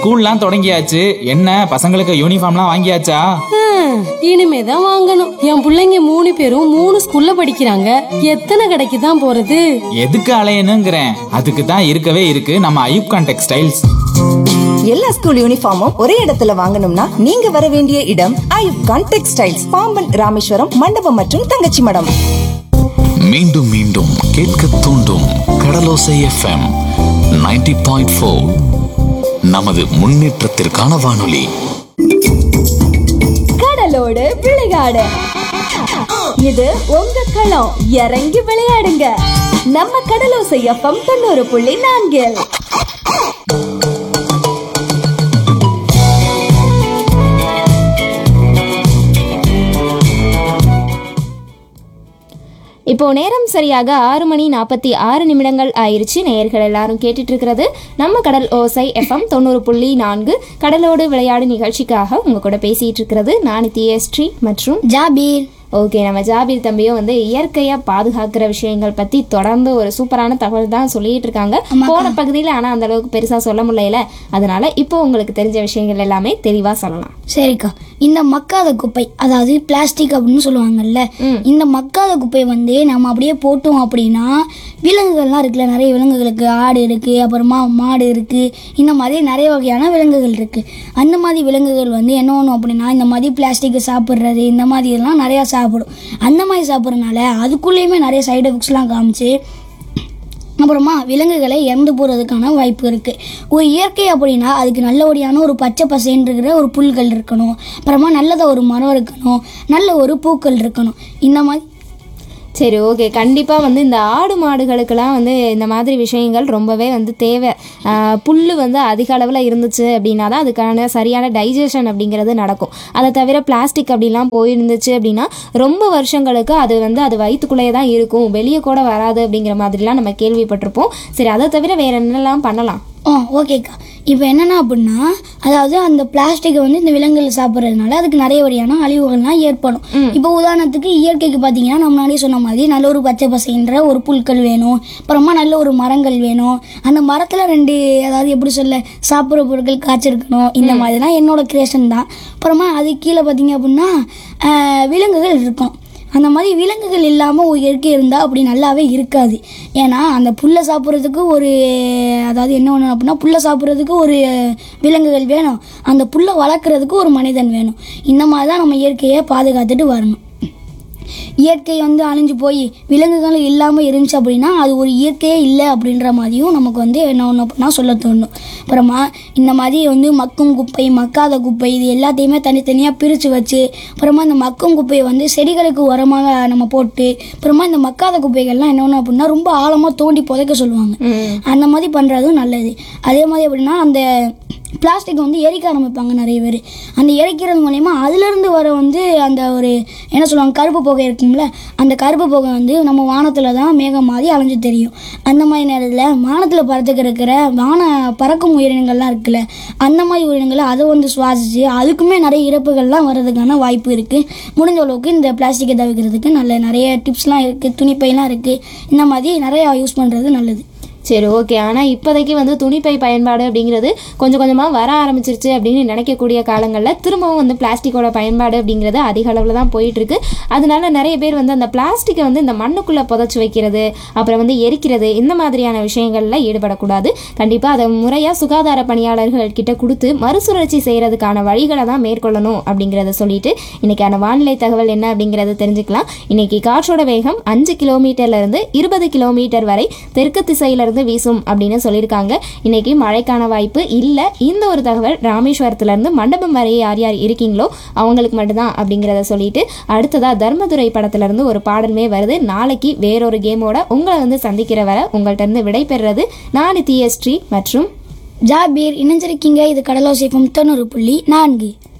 ஸ்கூல்லாம் தொடங்கியாச்சு என்ன பசங்களுக்கு யூனிஃபார்ம்லாம் வாங்கியாச்சா ஹம், இனிமேதான் வாங்கணும் என் புள்ளைங்க மூணு பேரும் மூணு ஸ்கூல்ல படிக்கிறாங்க எத்தனை கடைக்கு தான் போறது எதுக்கு அலையணுங்கிறேன் அதுக்கு தான் இருக்கவே இருக்கு நம்ம ஐயூப்கான் டெக்ஸ்டைல்ஸ் எல்லா ஸ்கூல் யூனிஃபார்மும் ஒரே இடத்துல வாங்கணும்னா நீங்க வர வேண்டிய இடம் ஐயுப்கான் டெக்ஸ்டைல்ஸ் பாம்பன் ராமேஸ்வரம் மண்டபம் மற்றும் தங்கச்சி மடம் மீண்டும் மீண்டும் கேட்க தூண்டும் கடலோசை எஃப்எம் 90.4 பாயிண்ட் நமது முன்னேற்றத்திற்கான வானொலி கடலோடு விளையாடு இது உங்க களம் இறங்கி விளையாடுங்க நம்ம கடலோசை எஃப்எம் தொண்ணூறு புள்ளி நான்கில் இப்போ நேரம் சரியாக ஆறு மணி நாற்பத்தி ஆறு நிமிடங்கள் ஆயிருச்சு நேயர்கள் எல்லாரும் கேட்டுட்டு இருக்கிறது நம்ம கடல் ஓசை எஃப்எம் தொண்ணூறு புள்ளி நான்கு கடலோடு விளையாடு நிகழ்ச்சிக்காக உங்க கூட பேசிட்டு இருக்கிறது நான் ஸ்ரீ மற்றும் ஜாபீர் ஓகே நம்ம ஜாபீர் தம்பியும் வந்து இயற்கையா பாதுகாக்கிற விஷயங்கள் பத்தி தொடர்ந்து ஒரு சூப்பரான தகவல் தான் சொல்லிட்டு இருக்காங்க போன பகுதியில் ஆனா அந்த அளவுக்கு பெருசா சொல்ல முடியல அதனால இப்போ உங்களுக்கு தெரிஞ்ச விஷயங்கள் எல்லாமே தெளிவா சொல்லலாம் சரிக்கா இந்த மக்காத குப்பை அதாவது பிளாஸ்டிக் அப்படின்னு சொல்லுவாங்கல்ல இந்த மக்காத குப்பை வந்து நம்ம அப்படியே போட்டோம் அப்படின்னா விலங்குகள்லாம் இருக்குல்ல நிறைய விலங்குகளுக்கு ஆடு இருக்கு அப்புறமா மாடு இருக்கு இந்த மாதிரி நிறைய வகையான விலங்குகள் இருக்கு அந்த மாதிரி விலங்குகள் வந்து என்ன பண்ணும் அப்படின்னா இந்த மாதிரி பிளாஸ்டிக்கை சாப்பிட்றது இந்த மாதிரி எல்லாம் நிறையா சாப்பிடும் அந்த மாதிரி சாப்பிட்றதுனால அதுக்குள்ளேயுமே நிறைய சைடு எஃபெக்ட்ஸ்லாம் காமிச்சு அப்புறமா விலங்குகளை இறந்து போகிறதுக்கான வாய்ப்பு இருக்குது ஒரு இயற்கை அப்படின்னா அதுக்கு நல்லபடியான ஒரு பச்சை பசேன்னு இருக்கிற ஒரு புல்கள் இருக்கணும் அப்புறமா நல்லதாக ஒரு மரம் இருக்கணும் நல்ல ஒரு பூக்கள் இருக்கணும் இந்த மாதிரி சரி ஓகே கண்டிப்பாக வந்து இந்த ஆடு மாடுகளுக்கெல்லாம் வந்து இந்த மாதிரி விஷயங்கள் ரொம்பவே வந்து தேவை ஆஹ் புல்லு வந்து அதிக அளவில் இருந்துச்சு அப்படின்னா தான் அதுக்கான சரியான டைஜஷன் அப்படிங்கிறது நடக்கும் அதை தவிர பிளாஸ்டிக் அப்படிலாம் போயிருந்துச்சு அப்படின்னா ரொம்ப வருஷங்களுக்கு அது வந்து அது வயிற்றுக்குள்ளேயே தான் இருக்கும் வெளியே கூட வராது அப்படிங்கிற மாதிரிலாம் நம்ம கேள்விப்பட்டிருப்போம் சரி அதை தவிர வேற என்னெல்லாம் பண்ணலாம் ஆ ஓகேக்கா இப்போ என்னென்ன அப்படின்னா அதாவது அந்த பிளாஸ்டிக்கை வந்து இந்த விலங்குகள் சாப்பிட்றதுனால அதுக்கு நிறைய வழியான அழிவுகள்லாம் ஏற்படும் இப்போ உதாரணத்துக்கு இயற்கைக்கு பார்த்தீங்கன்னா நம்ம முன்னாடியே சொன்ன மாதிரி நல்ல ஒரு பச்சை பசைன்ற ஒரு புல்கள் வேணும் அப்புறமா நல்ல ஒரு மரங்கள் வேணும் அந்த மரத்தில் ரெண்டு அதாவது எப்படி சொல்ல சாப்பிட்ற பொருட்கள் காய்ச்சிருக்கணும் இந்த மாதிரிலாம் என்னோட கிரியேஷன் தான் அப்புறமா அது கீழே பார்த்தீங்க அப்படின்னா ஆஹ், விலங்குகள் இருக்கும் அந்த மாதிரி விலங்குகள் இல்லாமல் ஒரு இயற்கை இருந்தால் அப்படி நல்லாவே இருக்காது ஏன்னா அந்த புல்லை சாப்பிட்றதுக்கு ஒரு அதாவது என்ன ஒன்று அப்படின்னா புல்லை சாப்பிட்றதுக்கு ஒரு விலங்குகள் வேணும் அந்த புல்லை வளர்க்குறதுக்கு ஒரு மனிதன் வேணும் இந்த மாதிரி தான் நம்ம இயற்கையை பாதுகாத்துட்டு வரணும் இயற்கை வந்து அழிஞ்சு போய் விலங்குகள் இல்லாமல் இருந்துச்சு அப்படின்னா அது ஒரு இயற்கையே இல்லை அப்படின்ற மாதிரியும் நமக்கு வந்து என்ன ஒன்று அப்படின்னா சொல்ல தோணும் அப்புறமா இந்த மாதிரி வந்து மக்கும் குப்பை மக்காத குப்பை இது எல்லாத்தையுமே தனித்தனியாக பிரித்து வச்சு அப்புறமா இந்த மக்கும் குப்பையை வந்து செடிகளுக்கு உரமாக நம்ம போட்டு அப்புறமா இந்த மக்காத குப்பைகள்லாம் என்ன ஒன்று அப்படின்னா ரொம்ப ஆழமாக தோண்டி புதைக்க சொல்லுவாங்க அந்த மாதிரி பண்ணுறதும் நல்லது அதே மாதிரி அப்படின்னா அந்த பிளாஸ்டிக் வந்து எரிக்க ஆரம்பிப்பாங்க நிறைய பேர் அந்த எரிக்கிறது மூலயமா அதுலேருந்து வர வந்து அந்த ஒரு என்ன சொல்லுவாங்க கருப்பு புகை இருக்கும்ல அந்த கருப்பு புகை வந்து நம்ம வானத்தில் தான் மேகம் மாதிரி அலைஞ்சு தெரியும் அந்த மாதிரி நேரத்தில் வானத்தில் பறத்துக்கு இருக்கிற வான பறக்கும் உயிரினங்கள்லாம் இருக்குல்ல அந்த மாதிரி உயிரினங்களை அதை வந்து சுவாசிச்சு அதுக்குமே நிறைய இறப்புகள்லாம் வர்றதுக்கான வாய்ப்பு இருக்குது முடிஞ்ச அளவுக்கு இந்த பிளாஸ்டிக்கை தவிர்க்கிறதுக்கு நல்ல நிறைய டிப்ஸ்லாம் இருக்குது துணிப்பைலாம் இருக்குது இந்த மாதிரி நிறையா யூஸ் பண்ணுறது நல்லது சரி ஓகே ஆனால் இப்போதைக்கு வந்து துணிப்பை பயன்பாடு அப்படிங்கிறது கொஞ்சம் கொஞ்சமாக வர ஆரம்பிச்சிருச்சு அப்படின்னு நினைக்கக்கூடிய காலங்களில் திரும்பவும் வந்து பிளாஸ்டிக்கோட பயன்பாடு அப்படிங்கிறது அதிக அளவில் தான் போயிட்டு இருக்கு அதனால நிறைய பேர் வந்து அந்த பிளாஸ்டிக்கை வந்து இந்த மண்ணுக்குள்ளே புதைச்சி வைக்கிறது அப்புறம் வந்து எரிக்கிறது இந்த மாதிரியான விஷயங்களில் ஈடுபடக்கூடாது கண்டிப்பாக அதை முறையாக சுகாதார பணியாளர்கள் கிட்ட கொடுத்து மறுசுழற்சி செய்கிறதுக்கான வழிகளை தான் மேற்கொள்ளணும் அப்படிங்கிறத சொல்லிட்டு இன்னைக்கான வானிலை தகவல் என்ன அப்படிங்கிறத தெரிஞ்சுக்கலாம் இன்னைக்கு காற்றோட வேகம் அஞ்சு கிலோமீட்டர்ல இருந்து இருபது கிலோமீட்டர் வரை தெற்கு திசையில இருந்து வீசும் அப்படின்னு சொல்லியிருக்காங்க இன்னைக்கு மழைக்கான வாய்ப்பு இல்லை இந்த ஒரு தகவல் ராமேஸ்வரத்துல இருந்து மண்டபம் வரை யார் யார் இருக்கீங்களோ அவங்களுக்கு மட்டும்தான் அப்படிங்கிறத சொல்லிட்டு அடுத்ததா தர்மதுரை படத்துல இருந்து ஒரு பாடலுமே வருது நாளைக்கு வேறொரு கேமோட உங்களை வந்து சந்திக்கிற வரை உங்கள்ட்ட இருந்து விடைபெறுறது நான் டிஎஸ்ட்ரி மற்றும் ஜாபீர் இணைஞ்சிருக்கீங்க இது கடலோசைஃபம் தொண்ணூறு புள்ளி நான்கு